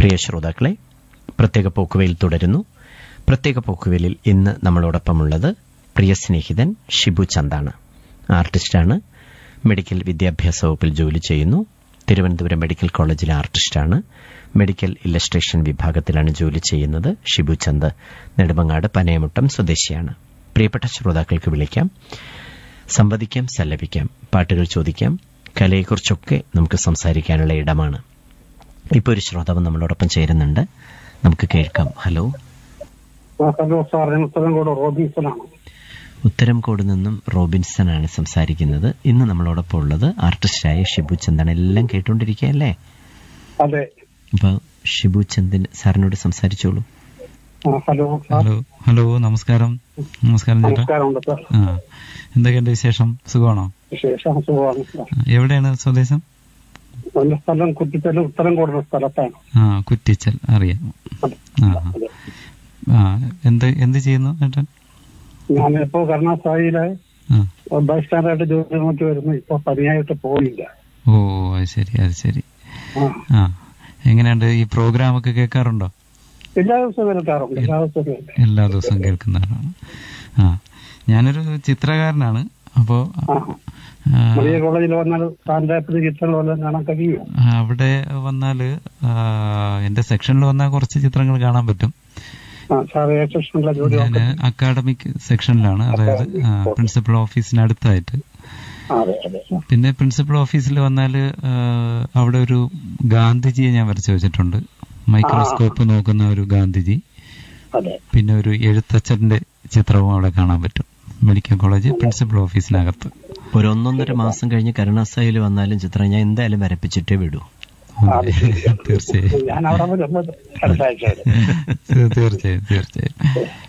പ്രിയ ശ്രോതാക്കളെ പ്രത്യേക പോക്കുവയിൽ തുടരുന്നു പ്രത്യേക പോക്കുവലിൽ ഇന്ന് നമ്മളോടൊപ്പമുള്ളത് പ്രിയ സ്നേഹിതൻ ഷിബു ചന്ദാണ് ആർട്ടിസ്റ്റാണ് മെഡിക്കൽ വിദ്യാഭ്യാസ വകുപ്പിൽ ജോലി ചെയ്യുന്നു തിരുവനന്തപുരം മെഡിക്കൽ കോളേജിലെ ആർട്ടിസ്റ്റാണ് മെഡിക്കൽ ഇല്ലസ്ട്രേഷൻ വിഭാഗത്തിലാണ് ജോലി ചെയ്യുന്നത് ഷിബു ചന്ദ് നെടുമങ്ങാട് പനയമുട്ടം സ്വദേശിയാണ് പ്രിയപ്പെട്ട ശ്രോതാക്കൾക്ക് വിളിക്കാം സംവദിക്കാം സല്ലപിക്കാം പാട്ടുകൾ ചോദിക്കാം കലയെക്കുറിച്ചൊക്കെ നമുക്ക് സംസാരിക്കാനുള്ള ഇടമാണ് ഇപ്പോൾ ഒരു ശ്രോതാവ് നമ്മളോടൊപ്പം ചേരുന്നുണ്ട് നമുക്ക് കേൾക്കാം ഹലോ ആ, ഹലോ സാർ ഞാൻ ഉത്തരംകോട് റോബിൻസണാണ് ഉത്തരംകോട് നിന്നും റോബിൻസൺ ആണ് സംസാരിക്കുന്നത് ഇന്ന് നമ്മളോടൊപ്പം ഉള്ളത് ആർട്ടിസ്റ്റായ ഷിബു ചന്ദാണ് എല്ലാം കേട്ടുകൊണ്ടിരിക്കുകയല്ലേ അതെ അപ്പോൾ ഷിബു ചന്ദൻ സാറിനോട് സംസാരിച്ചോളൂ ആ, ഹലോ സാർ ഹലോ ഹലോ നമസ്കാരം നമസ്കാരം ചേട്ടാ നമസ്കാരമുണ്ട് സാർ ആ എന്തൊക്കെയുണ്ട് വിശേഷം സുഖമാണോ വിശേഷം സുഖമാണ് സാർ ആ, എവിടെയാണ് സ്വദേശം എന്റെ സ്ഥലം കുറ്റിത്തല് ഉത്തരംകോട് എന്ന സ്ഥലത്താണ് ആ കുറ്റിച്ചൽ അറിയാം അതെ. ആ അതെ. ആ എന്ത് എന്ത് ചെയ്യുന്നു ചേട്ടൻ ഞാനിപ്പോ കരുണാസായിലെ ആ ബൈ സ്റ്റാൻഡായിട്ട് ജോലി നോക്കി വരുന്നു ഇപ്പൊ പനിയായിട്ട് പോയില്ല ഓ അത് ശരി അത് ശരി ആ ആ എങ്ങനെയുണ്ട് ഈ പ്രോഗ്രാം ഒക്കെ കേൾക്കാറുണ്ടോ എല്ലാ ദിവസവും കേൾക്കാറുണ്ട് എല്ലാ ദിവസവും കേൾക്കാം. എല്ലാ ദിവസവും കേൾക്കുന്നതാണ് ആ ഞാനൊരു ചിത്രകാരനാണ് അപ്പോ ആ മെഡിക്കൽ കോളേജിൽ വന്നാൽ സാറിന്റെ ചിത്രങ്ങൾ വല്ലതും കാണാൻ കഴിയുമോ അവിടെ വന്നാല് ആ, എന്റെ സെക്ഷനിൽ വന്നാൽ കുറച്ച് ചിത്രങ്ങൾ കാണാൻ പറ്റും ആ സാർ ഏ സെക്ഷനിലെ ജോലി ഞാൻ നോക്കാം അക്കാഡമിക് സെക്ഷനിലാണ് അതായത് പ്രിൻസിപ്പൽ ഓഫീസിന് അടുത്തായിട്ട് അതെ അതെ പിന്നെ പ്രിൻസിപ്പൽ ഓഫീസിൽ വന്നാൽ അവിടെ ഒരു ഗാന്ധിജിയെ ഞാൻ വരച്ചു വെച്ചിട്ടുണ്ട് മൈക്രോസ്കോപ്പ് നോക്കുന്ന ഒരു ഗാന്ധിജി അതെ പിന്നെ ഒരു എഴുത്തച്ഛന്റെ ചിത്രവും അവിടെ കാണാൻ പറ്റും മെഡിക്കൽ കോളേജ് പ്രിൻസിപ്പൽ ഓഫീസിനകത്ത് ഒരു ഒന്നൊന്നര മാസം കഴിഞ്ഞ് കരുണാസായിൽ വന്നാലും ചിത്രം ഞാൻ എന്തായാലും വരപ്പിച്ചിട്ടേ വിടൂ അതെ, തീർച്ചയായും ഞാൻ അവിടെ വരുമ്പോൾ അടുത്ത ആഴ്ച വരും തീർച്ചയായും തീർച്ചയായും